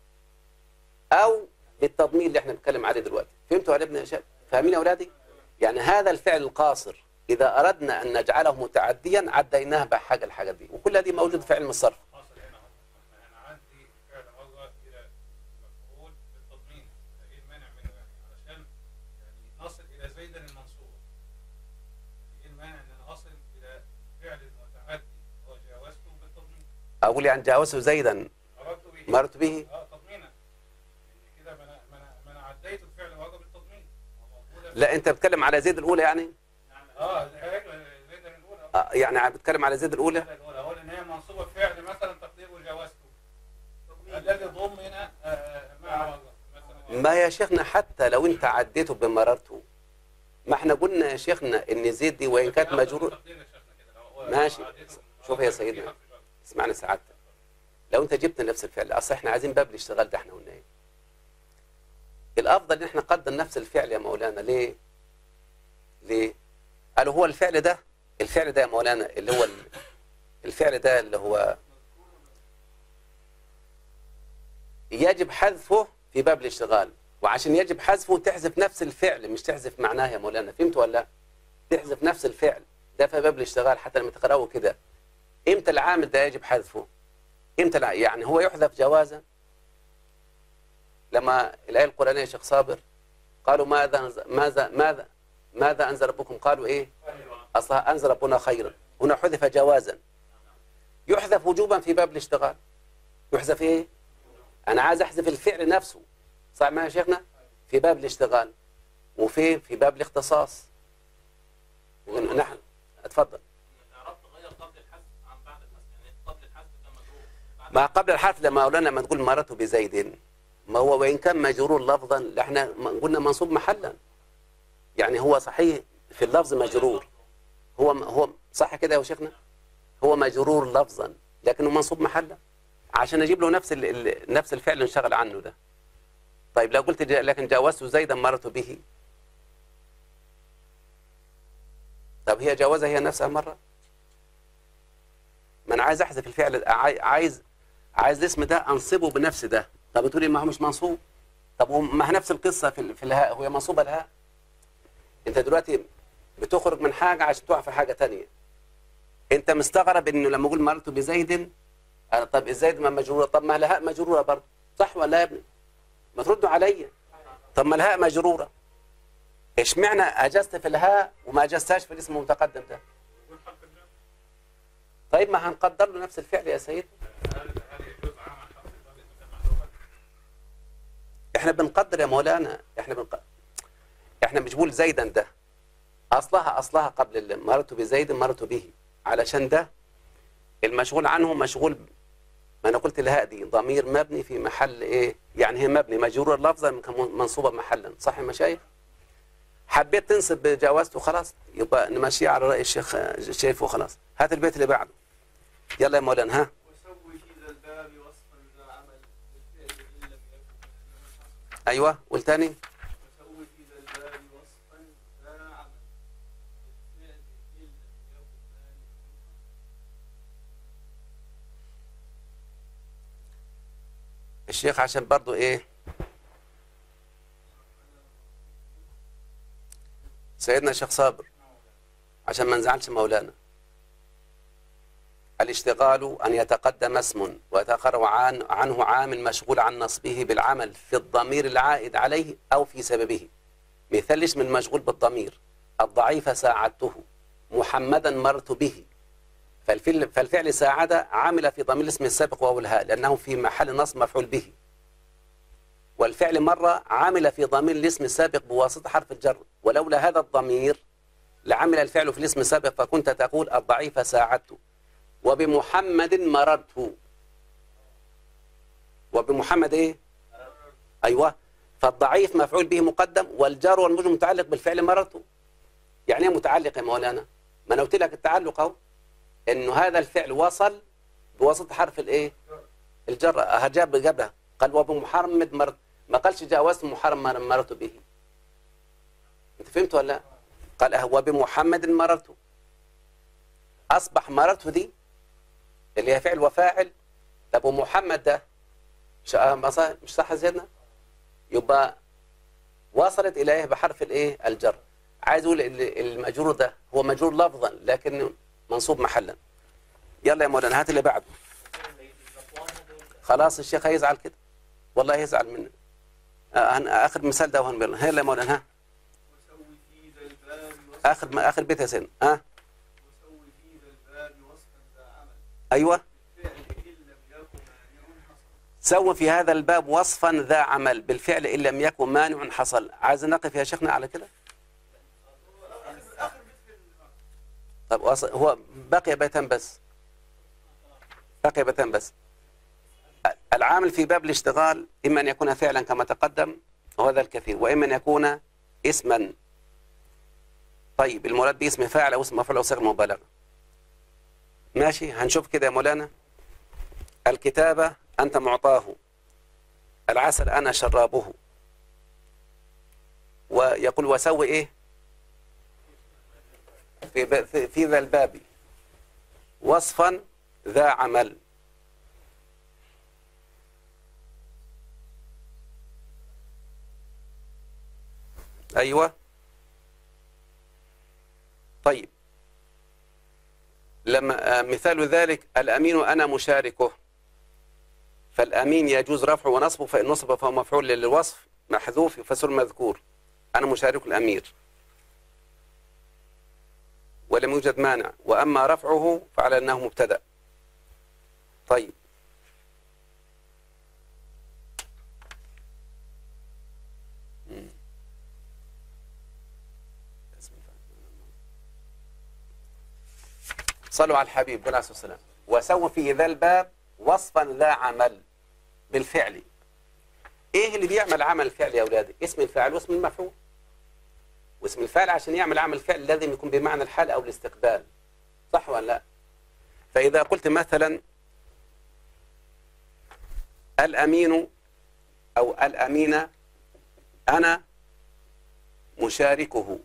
او بالتضمين اللي احنا بنتكلم عليه دلوقتي فهمتوا يا ابن شاب فاهمين يا اولادي يعني هذا الفعل القاصر اذا اردنا ان نجعله متعديا عديناه بحاجه الحاجه دي وكل هذه موجود في علم الصرف حاصل هنا اهو انا عندي فعل مضى الى مفعول بالتضمين ايه المانع منه يعني علشان يعني نصل الى زيدا المنصوب ايه المانع ان انا اصل الى الفعل المتعدي هو جاوزته بالتضمين اقول يعني جاوزت زيدا مررت به مرت به اه تضمينا يعني كده ما انا ما انا ما انا عديت الفعل مضى بالتضمين هو موجودة في- لا انت بتتكلم على زيد الاولى يعني اه ايوه زيدا الاولى آه، يعني بتتكلم على زيد الاولى زيدا الاولى هو ان هي منصوبه بفعل مثلا تقديره جاوزته الذي ضمن آه، مع والله مثلا ما يا شيخنا حتى لو انت عديته بمررته ما احنا قلنا يا شيخنا ان زيد دي وان كانت مجرور ماشي. شوف يا سيدنا. اسمعنا سعادتك لو انت جبت نفس الفعل اصل احنا عايزين باب الاشتغال ده احنا قلنا ايه الافضل ان احنا نقدم نفس الفعل يا مولانا ليه ليه قالوا هو الفعل ده الفعل ده يا مولانا اللي هو ال- الفعل ده اللي هو يجب حذفه في باب الاشتغال وعشان يجب حذفه تحذف نفس الفعل مش تحذف معناه يا مولانا فهمت ولا لا تحذف نفس الفعل ده في باب الاشتغال حتى لما تقرأه كده امتى العامل ده يجب حذفه امتى الع... يعني هو يحذف جوازا لما الآية القرآنية يا شيخ صابر قالوا ماذا أنزل ماذا ماذا ماذا أنزل ربكم قالوا إيه أصلها أنزل ربنا خيرا هنا حذف جوازا يحذف وجوبا في باب الاشتغال يحذف إيه أنا عايز أحذف الفعل نفسه صح معايا يا شيخنا في باب الاشتغال وفي في باب الاختصاص نحن اتفضل اعراب تغير قبل الحذف عن بعد الحذف يعني قبل الحذف كان مجرور بعد ما قبل الحرف لما مولانا لما تقول مرته بزيد ما هو وإن كان مجرور لفظا لا احنا ما- قلنا منصوب محلا يعني هو صحيح في اللفظ مجرور هو هو صح كده يا شيخنا هو مجرور لفظا لكنه منصوب محلا عشان اجيب له نفس ال- ال- نفس الفعل اللي انشغل عنه ده طيب لو قلت جا- لكن جاوزت زيدا مرت به طب هي جاوزها هي نفسها مره ما انا عايز احذف الفعل عاي- عايز عايز الاسم ده انصبه بنفس ده طب بتقولي ما هو مش منصوب طب هو ما هي نفس القصه في ال- في الهاء هو منصوبه الهاء انت دلوقتي بتخرج من حاجه عشان تقع في حاجه تانية انت مستغرب انه لما اقول مررت بزيد أنا طب الزيد ما مجروره طب ما الهاء مجروره برضه صح ولا يا ابني ما تردوا عليا طب ما الهاء مجروره اشمعنى اجزت في الهاء وما اجزتهاش في الاسم المتقدم ده طيب ما هنقدر له نفس الفعل يا سيد احنا بنقدر يا مولانا احنا بنقدر احنا مش بقول زيدا ده اصلها اصلها قبل ال- مررت بزيد مررت به علشان ده المشغول عنه مشغول ب- ما انا قلت الهاء دي ضمير مبني في محل ايه يعني هي مبني مجرور لفظا منصوبه محلا صح يا مشايخ حبيت تنصب بجوازته خلاص يبقى نمشي على راي الشيخ الشيخ وخلاص هات البيت اللي بعده يلا يا مولانا ها وسوي في ذا الباب وصفا ذا عمل بالفعل إن لم يكن ايوه قول تاني وسوي في ذا الباب وصفا ذا عمل بالفعل إن لم يكن ذلك الشيخ عشان برضو ايه سيدنا الشيخ صابر عشان ما نزعلش مولانا الاشتغال أن يتقدم اسم ويتأخر عن عنه عامل مشغول عن نصبه بالعمل في الضمير العائد عليه أو في سببه مثال الاسم المشغول بالضمير الضعيف ساعدته محمدا مررت به فالفعل, فالفعل ساعد عامل في ضمير الاسم السابق وهو الهاء لأنه في محل نصب مفعول به والفعل مرة عامل في ضمير الاسم السابق بواسطة حرف الجر ولولا هذا الضمير لعمل الفعل في الاسم السابق فكنت تقول الضعيف ساعدت وبمحمد مررت وبمحمد ايه ايوه فالضعيف مفعول به مقدم والجار والمجرور متعلق بالفعل مررت يعني ايه متعلق يا مولانا ما انا قلت لك التعلق اهو انه هذا الفعل وصل بواسطه حرف الايه الجر هجاب جابها قال وبمحمد مرت ما قالش جاوزت محمد مررت به انت فهمت ولا لا قال هو بمحمد مررت اصبح مررت دي اللي هي فعل وفاعل طب ومحمد ده مش ما صح- مش صح يا سيدنا يبقى وصلت اليه بحرف الايه الجر عايز اقول ال- المجرور ده هو مجرور لفظا لكن منصوب محلا يلا يا مولانا هات اللي بعده خلاص الشيخ هيزعل كده والله يزعل منه آه، هن- اخر مثال ده وهن يلا يا مولانا ها وسوي في ذا الباب وصفا اخر ما اخر بيت يا سيدنا ها وسوي في ذا الباب وصفا ذا عمل ايوه فعل إن لم يكن مانع حصل سوى في هذا الباب وصفا ذا عمل بالفعل ان لم يكن مانع حصل عايز نقف يا شيخنا على كده طب وص- هو بقي بيتان بس بقي بيتان بس العامل في باب الاشتغال اما ان يكون فعلا كما تقدم وهذا الكثير واما ان يكون اسما طيب المراد باسم فاعل او اسم مفعول او صيغه مبالغه ماشي هنشوف كده يا مولانا الكتابة أنت معطاه العسل أنا شرابه ويقول وسوي إيه في, ب- في, في ذا الباب وصفا ذا عمل أيوة طيب لما آه، مثال ذلك الأمين أنا مشاركه فالأمين يجوز رفعه ونصبه فإن نصب فهو مفعول للوصف محذوف يفسر مذكور أنا مشارك الأمير ولم يوجد مانع وأما رفعه فعلى أنه مبتدأ طيب مم. صلوا على الحبيب عليه الصلاة والسلام وسووا في ذا الباب وصفا ذا عمل بالفعل ايه اللي بيعمل عمل الفعل يا اولادي اسم الفاعل واسم المفعول واسم الفاعل عشان يعمل عمل الفعل لازم يكون بمعنى الحال او الاستقبال صح ولا لا فاذا قلت مثلا الامين او الامينه انا مشاركه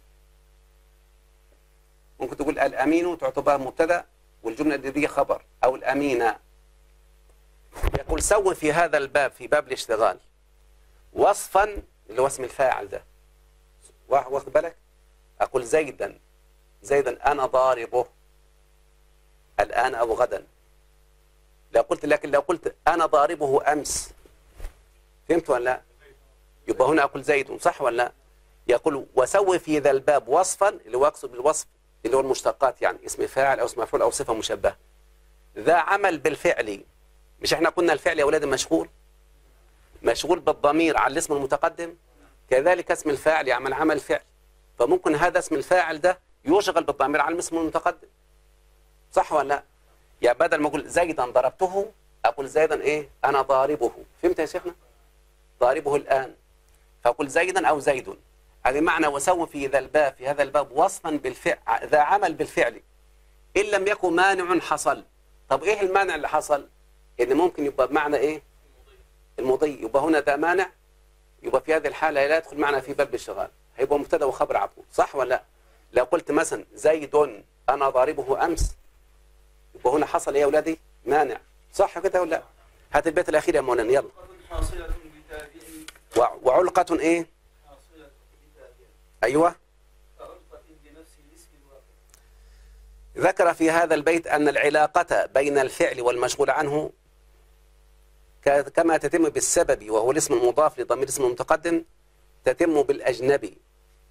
ممكن تقول الامين تعتبر مبتدا والجمله دي خبر او الامينه يقول سوي في هذا الباب في باب الاشتغال وصفا اللي هو اسم الفاعل ده وا- واخد بالك اقول زيدا زيدا انا ضاربه الان او غدا لو قلت لكن لو قلت انا ضاربه امس فهمت ولا لا يبقى هنا اقول زيد صح ولا لا يقول وسوي في ذا الباب وصفا اللي هو يقصد بالوصف اللي هو المشتقات يعني اسم فاعل او اسم مفعول او صفه مشبهه ذا عمل بالفعل مش احنا قلنا الفعل يا اولاد مشغول مشغول بالضمير على الاسم المتقدم كذلك اسم الفاعل يعمل عمل فعل فممكن هذا اسم الفاعل ده يشغل بالضمير على الاسم المتقدم صح ولا لا يا بدل ما اقول زيدا ضربته اقول زيدا ايه انا ضاربه فهمت يا شيخنا ضاربه الان فاقول زيدا او زيد هذا معنى وسوي في ذا الباب في هذا الباب وصفا بالفعل ذا عمل بالفعل ان لم يكن مانع حصل طب ايه المانع اللي حصل ان ممكن يبقى بمعنى ايه المضي يبقى هنا ده مانع يبقى في هذه الحاله لا يدخل معنا في باب الشغال هيبقى مبتدا وخبر على طول صح ولا لا لو قلت مثلا زيد انا ضاربه امس يبقى هنا حصل ايه يا اولادي مانع صح كده ولا لا هات البيت الاخير يا مولانا يلا عقد حاصلة بتابع وع- وعلقه ايه حاصلة بتابع ايوه كعلقة بنفس الاسم الواحد ذكر في هذا البيت أن العلاقة بين الفعل والمشغول عنه ك- كما تتم بالسبب وهو الاسم المضاف لضمير اسم المتقدم تتم بالأجنبي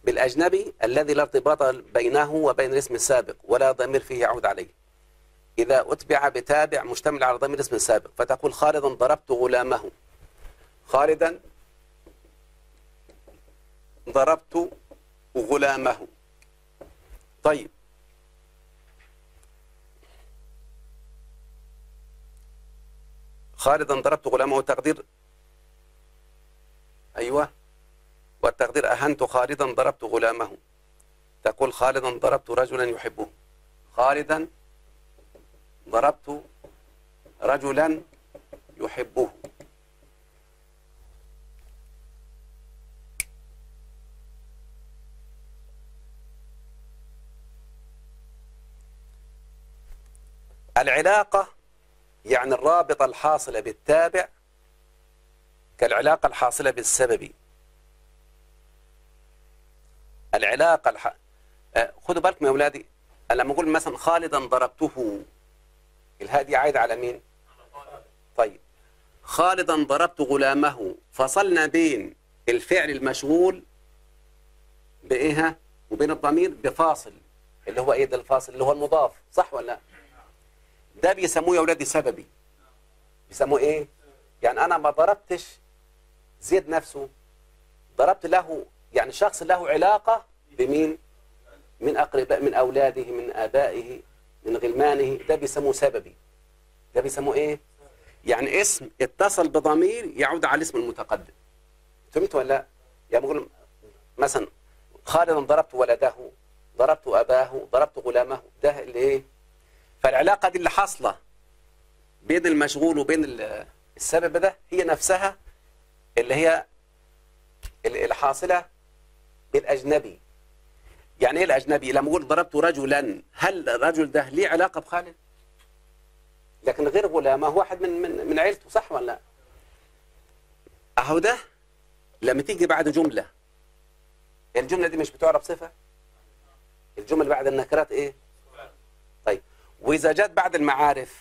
بالأجنبي الذي لا ارتباط بينه وبين الاسم السابق ولا ضمير فيه يعود عليه إذا أتبع بتابع مشتمل على ضمير الاسم السابق فتقول خالدا ضربت غلامه خالدا ضربت غلامه طيب خالدا ضربت غلامه تقدير أيوة والتقدير أهنت خالدا ضربت غلامه تقول خالدا ضربت رجلا يحبه خالدا ضربت رجلا يحبه العلاقة يعني الرابطة الحاصلة بالتابع كالعلاقة الحاصلة بالسبب العلاقة الح... آه، خدوا بالكم يا أولادي أنا لما أقول مثلا خالدا ضربته الهادي عايد على مين؟ طيب خالدا ضربت غلامه فصلنا بين الفعل المشغول بإيه وبين الضمير بفاصل اللي هو إيه ده الفاصل اللي هو المضاف صح ولا لا؟ ده بيسموه يا أولادي سببي بيسموه إيه؟ يعني أنا ما ضربتش زيد نفسه ضربت له يعني شخص له علاقة بمين؟ من أقرباء من أولاده من آبائه من غلمانه ده بيسموه سببي ده بيسموه إيه؟ يعني اسم اتصل بضمير يعود على الاسم المتقدم فهمت ولا لا؟ يعني بقول مثلا خالدا ضربت ولده ضربت أباه ضربت غلامه ده اللي إيه؟ فالعلاقة دي اللي حاصلة بين المشغول وبين ال- السبب ده هي نفسها اللي هي ال- الحاصلة بالأجنبي يعني ايه الأجنبي لما أقول ضربت رجلا هل الرجل ده ليه علاقة بخالد لكن غير غلامه واحد من من من عيلته صح ولا لا اهو ده لما تيجي بعد جملة الجملة دي مش بتعرف صفة الجمل بعد النكرات ايه طيب واذا جت بعد المعارف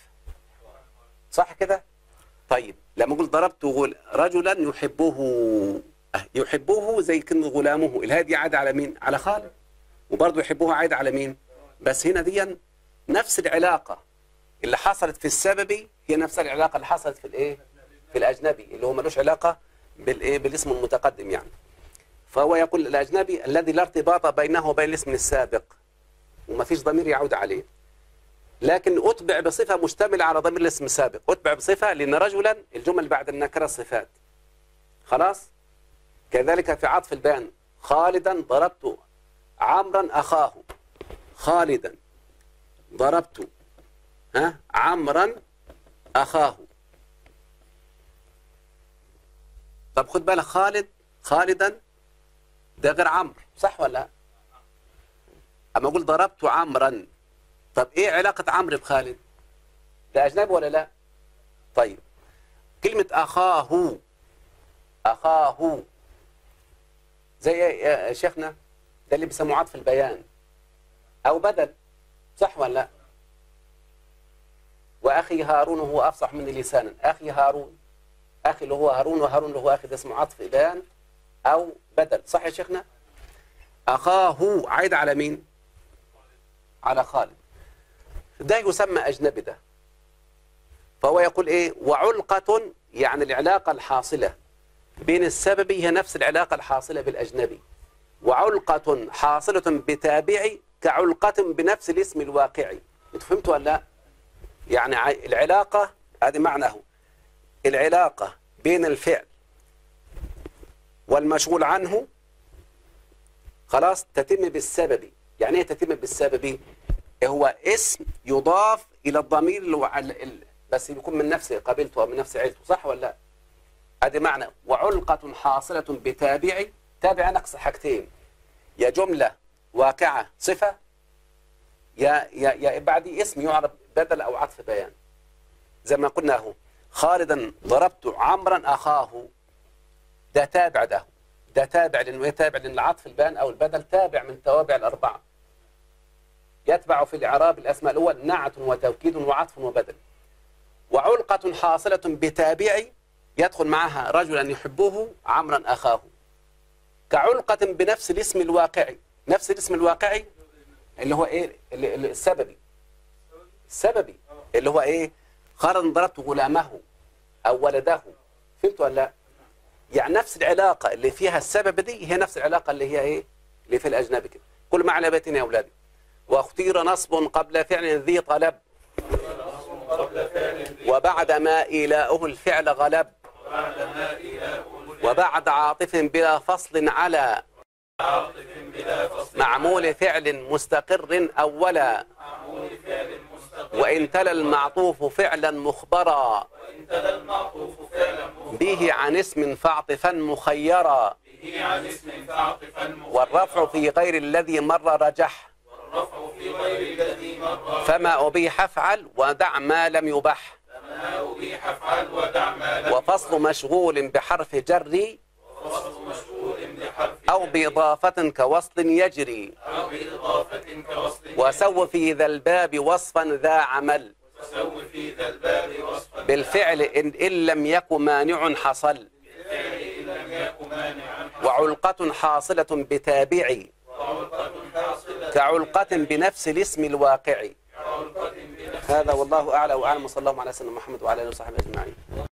صح كده طيب لما اقول ضربت غل... رجلا يحبه أه، يحبه زي كلمة غلامه الهادي عاد على مين على خالد وبرضه يحبه عاد على مين بس هنا دي نفس العلاقة اللي حصلت في السببي هي نفس العلاقة اللي حصلت في الايه في الاجنبي اللي هو ملوش علاقة بالايه بالاسم المتقدم يعني فهو يقول الاجنبي الذي لا ارتباط بينه وبين الاسم السابق وما فيش ضمير يعود عليه لكن أتبع بصفة مشتملة على ضمير الاسم السابق أتبع بصفة لأن رجلا الجمل بعد النكرة صفات خلاص كذلك في عطف البيان خالدا ضربت عمرا أخاه خالدا ضربت ها عمرا أخاه طب خد بالك خالد خالدا ده غير عمرو صح ولا لا؟ أما أقول ضربت عمرا طب ايه علاقة عمرو بخالد ده اجنبي ولا لا طيب كلمة اخاه اخاه زي إيه يا شيخنا ده اللي بيسموه عطف البيان او بدل صح ولا لا واخي هارون هو افصح مني لسانا اخي هارون اخي اللي هو هارون وهارون اللي هو اخي ده اسمه عطف بيان او بدل صح يا شيخنا اخاه عايد على مين على خالد ده يسمى أجنبي ده فهو يقول إيه وعلقة يعني العلاقة الحاصلة بين السبب هي نفس العلاقة الحاصلة بالأجنبي وعلقة حاصلة بتابعي كعلقة بنفس الاسم الواقعي انت فهمتوا ولا لا يعني ع- العلاقة هذه معناه العلاقة بين الفعل والمشغول عنه خلاص تتم بالسبب يعني ايه تتم بالسبب هو اسم يضاف الى الضمير اللي هو على ال- بس يكون من نفس قبيلته او من نفس عيلته صح ولا لا ادي معنى وعلقة حاصلة بتابعي تابع نقص حاجتين يا جملة واقعة صفة يا يا يا بعدي اسم يعرب بدل او عطف بيان زي ما قلنا اهو خالدا ضربت عمرا اخاه ده تابع ده ده تابع لانه ايه تابع لان العطف البيان او البدل تابع من توابع الاربعه يتبع في الإعراب الأسماء الأول نعت وتوكيد وعطف وبدل وعلقة حاصلة بتابع يدخل معها رجلا يحبه عمرا أخاه كعلقة بنفس الاسم الواقعي نفس الاسم الواقعي اللي هو ايه اللي اللي السببي السببي اللي هو ايه قال ضربت غلامه او ولده فهمت ولا لا يعني نفس العلاقة اللي فيها السبب دي هي نفس العلاقة اللي هي ايه اللي في الاجنبي كده كل ما على بيتنا يا اولادي واختير نصب قبل فعل ذي طلب وبعد ما إيلاؤه الفعل غلب وبعد عاطف بلا فصل على معمول فعل مستقر أولا وإن تلا المعطوف فعلا مخبرا به عن اسم فاعطفا مخيرا والرفع في غير الذي مر رجح فما أبيح افعل ودع ما لم يبح وفصل مشغول بحرف جر أو بإضافة كوصل يجري وسو في ذا الباب وصفا ذا عمل بالفعل إن, إن لم يك مانع حصل وعلقة حاصلة بتابعي كعلقة بنفس الاسم الواقعي هذا والله أعلى وأعلم وصلى الله على سيدنا محمد وعلى آله وصحبه أجمعين